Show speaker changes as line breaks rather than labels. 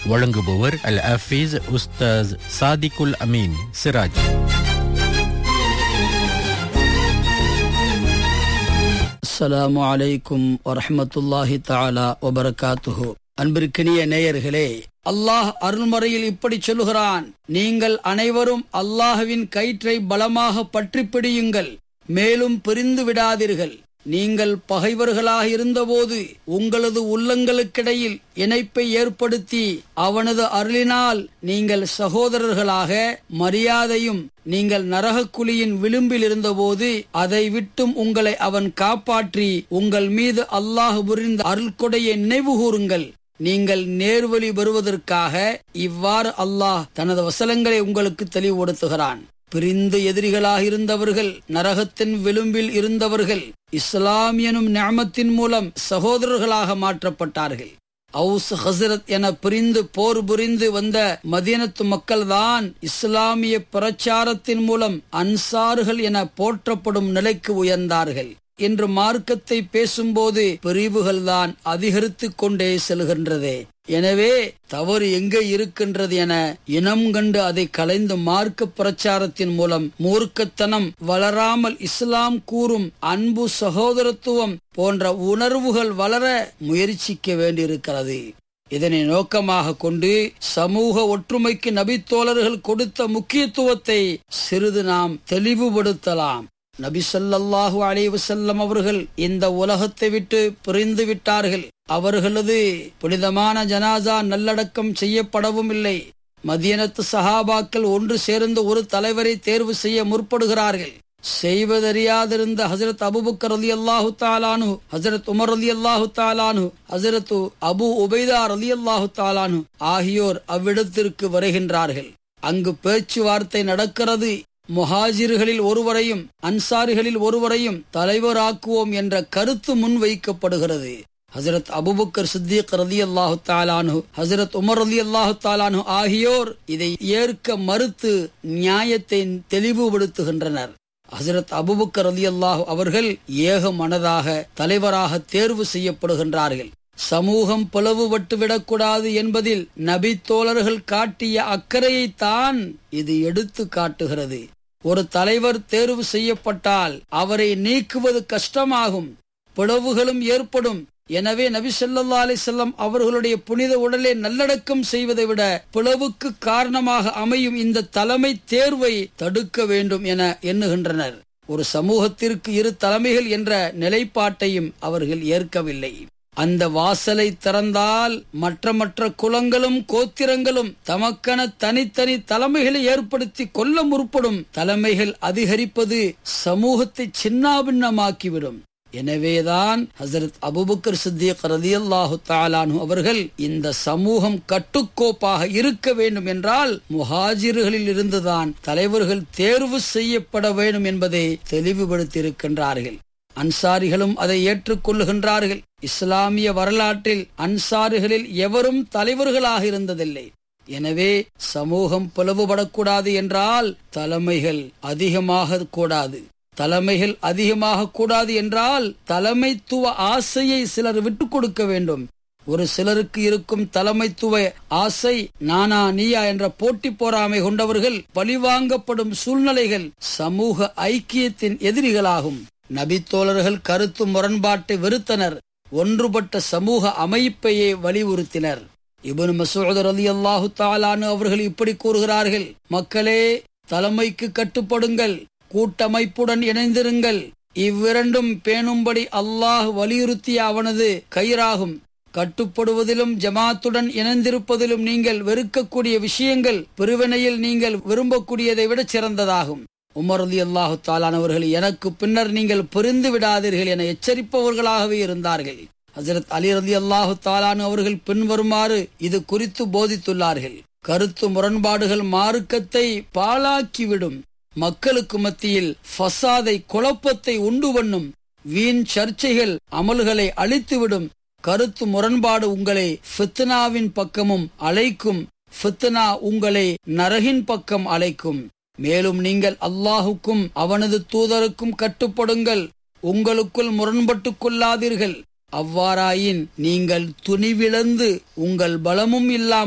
வழங்குபவர் அல் அஃபீஸ் உஸ்தாஸ் சாதிகுல் அமீன் சிராஜ்
அஸ்ஸலாமு அலைக்கும் வரஹ்மத்துல்லாஹி தஆலா வபரகாத்துஹு அன்பிற்கினிய நேயர்களே அல்லாஹ் அருள்மறையில் இப்படி சொல்லுகிறான் நீங்கள் அனைவரும் அல்லாஹ்வின் கயிற்றை பலமாக பற்றிப் பிடியுங்கள் மேலும் பிரிந்து விடாதீர்கள் நீங்கள் பகைவர்களாக இருந்தபோது உங்களது உள்ளங்களுக்கிடையில் இணைப்பை ஏற்படுத்தி அவனது அருளினால் நீங்கள் சகோதரர்களாக மரியாதையும் நீங்கள் நரகக்குழியின் விளிம்பில் இருந்தபோது அதை விட்டும் உங்களை அவன் காப்பாற்றி உங்கள் மீது அல்லாஹ் புரிந்த அருள்கொடையை நினைவு கூறுங்கள் நீங்கள் நேர்வழி பெறுவதற்காக இவ்வாறு அல்லாஹ் தனது வசனங்களை உங்களுக்கு தெளிவுபடுத்துகிறான் பிரிந்து எதிரிகளாக இருந்தவர்கள் நரகத்தின் விளிம்பில் இருந்தவர்கள் இஸ்லாம் எனும் ஞாமத்தின் மூலம் சகோதரர்களாக மாற்றப்பட்டார்கள் அவுஸ் ஹசரத் என பிரிந்து போர் புரிந்து வந்த மதீனத்து மக்கள்தான் இஸ்லாமிய பிரச்சாரத்தின் மூலம் அன்சார்கள் என போற்றப்படும் நிலைக்கு உயர்ந்தார்கள் என்று மார்க்கத்தை பேசும்போது பிரிவுகள் தான் அதிகரித்துக் கொண்டே செல்கின்றதே எனவே தவறு எங்கே இருக்கின்றது என இனம் கண்டு அதை கலைந்து மார்க்க பிரச்சாரத்தின் மூலம் மூர்க்கத்தனம் வளராமல் இஸ்லாம் கூறும் அன்பு சகோதரத்துவம் போன்ற உணர்வுகள் வளர முயற்சிக்க வேண்டியிருக்கிறது இதனை நோக்கமாக கொண்டு சமூக ஒற்றுமைக்கு நபித்தோழர்கள் கொடுத்த முக்கியத்துவத்தை சிறிது நாம் தெளிவுபடுத்தலாம் நபி சொல்லல்லாஹு அலைவசல்லம் அவர்கள் இந்த உலகத்தை விட்டு பிரிந்து விட்டார்கள் அவர்களது புனிதமான ஜனாசா நல்லடக்கம் செய்யப்படவும் இல்லை மதியனத்து சஹாபாக்கள் ஒன்று சேர்ந்து ஒரு தலைவரை தேர்வு செய்ய முற்படுகிறார்கள் செய்வதறியாதிருந்த ஹசரத் அபுபக்கர் அலி அல்லாஹு தாலானு ஹசரத் உமர் அலி அல்லாஹு தாலானு ஹசரத் அபு உபைதார் அலி அல்லாஹு தாலானு ஆகியோர் அவ்விடத்திற்கு வருகின்றார்கள் அங்கு பேச்சுவார்த்தை நடக்கிறது முஹாஜிர்களில் ஒருவரையும் அன்சாரிகளில் ஒருவரையும் தலைவராக்குவோம் என்ற கருத்து முன்வைக்கப்படுகிறது ஹசரத் அபுபக்கர் சித்திக் ரலி அல்லாஹு தாலானு ஹசரத் உமர் அலி அல்லாஹு தாலானு ஆகியோர் இதை ஏற்க மறுத்து நியாயத்தை தெளிவுபடுத்துகின்றனர் ஹசரத் அபுபக்கர் அலி அல்லாஹு அவர்கள் ஏக மனதாக தலைவராக தேர்வு செய்யப்படுகின்றார்கள் சமூகம் பிளவுபட்டு விடக்கூடாது என்பதில் நபி தோழர்கள் காட்டிய அக்கறையைத்தான் இது எடுத்து காட்டுகிறது ஒரு தலைவர் தேர்வு செய்யப்பட்டால் அவரை நீக்குவது கஷ்டமாகும் பிளவுகளும் ஏற்படும் எனவே நபி சொல்லா அலி செல்லம் அவர்களுடைய புனித உடலை நல்லடக்கம் செய்வதை விட பிளவுக்கு காரணமாக அமையும் இந்த தலைமை தேர்வை தடுக்க வேண்டும் என எண்ணுகின்றனர் ஒரு சமூகத்திற்கு இரு தலைமைகள் என்ற நிலைப்பாட்டையும் அவர்கள் ஏற்கவில்லை அந்த வாசலை திறந்தால் மற்ற மற்ற குலங்களும் கோத்திரங்களும் தமக்கென தனித்தனி தலைமைகளை ஏற்படுத்தி கொல்ல முற்படும் தலைமைகள் அதிகரிப்பது சமூகத்தை சின்னாபின்னமாக்கிவிடும் எனவேதான் ஹசரத் அபுபக்கர் சித்திக் ரதியல்லாஹு தாலானு அவர்கள் இந்த சமூகம் கட்டுக்கோப்பாக இருக்க வேண்டும் என்றால் முஹாஜிர்களில் இருந்துதான் தலைவர்கள் தேர்வு செய்யப்பட வேண்டும் என்பதை தெளிவுபடுத்தியிருக்கின்றார்கள் அன்சாரிகளும் அதை ஏற்றுக்கொள்ளுகின்றார்கள் இஸ்லாமிய வரலாற்றில் அன்சாரிகளில் எவரும் தலைவர்களாக இருந்ததில்லை எனவே சமூகம் பிளவுபடக்கூடாது என்றால் தலைமைகள் அதிகமாக கூடாது தலைமைகள் அதிகமாக கூடாது என்றால் தலைமைத்துவ ஆசையை சிலர் விட்டுக் கொடுக்க வேண்டும் ஒரு சிலருக்கு இருக்கும் தலைமைத்துவ ஆசை நானா நீயா என்ற போட்டி போராமை கொண்டவர்கள் பழிவாங்கப்படும் சூழ்நிலைகள் சமூக ஐக்கியத்தின் எதிரிகளாகும் நபித்தோழர்கள் கருத்து முரண்பாட்டை வெறுத்தனர் ஒன்றுபட்ட சமூக அமைப்பையே வலியுறுத்தினர் இபனு மசூத் அலி அல்லாஹு தாலானு அவர்கள் இப்படி கூறுகிறார்கள் மக்களே தலைமைக்கு கட்டுப்படுங்கள் கூட்டமைப்புடன் இணைந்திருங்கள் இவ்விரண்டும் பேணும்படி அல்லாஹ் வலியுறுத்திய அவனது கயிறாகும் கட்டுப்படுவதிலும் ஜமாத்துடன் இணைந்திருப்பதிலும் நீங்கள் வெறுக்கக்கூடிய விஷயங்கள் பிரிவினையில் நீங்கள் விரும்பக்கூடியதை விட சிறந்ததாகும் உமர் அலி அல்லாஹு தாலானவர்கள் எனக்கு பின்னர் நீங்கள் புரிந்து விடாதீர்கள் என எச்சரிப்பவர்களாகவே இருந்தார்கள் ஹசரத் அலி ரலி அல்லாஹு தாலானு அவர்கள் பின்வருமாறு இது குறித்து போதித்துள்ளார்கள் கருத்து முரண்பாடுகள் மார்க்கத்தை பாழாக்கிவிடும் மக்களுக்கு மத்தியில் ஃபசாதை குழப்பத்தை உண்டு பண்ணும் வீண் சர்ச்சைகள் அமல்களை அழித்துவிடும் கருத்து முரண்பாடு உங்களை ஃபித்னாவின் பக்கமும் அழைக்கும் ஃபித்னா உங்களை நரகின் பக்கம் அழைக்கும் மேலும் நீங்கள் அல்லாஹுக்கும் அவனது தூதருக்கும் கட்டுப்படுங்கள் உங்களுக்குள் முரண்பட்டுக் கொள்ளாதீர்கள் அவ்வாறாயின் நீங்கள் துணிவிழந்து உங்கள் பலமும் இல்லாமல்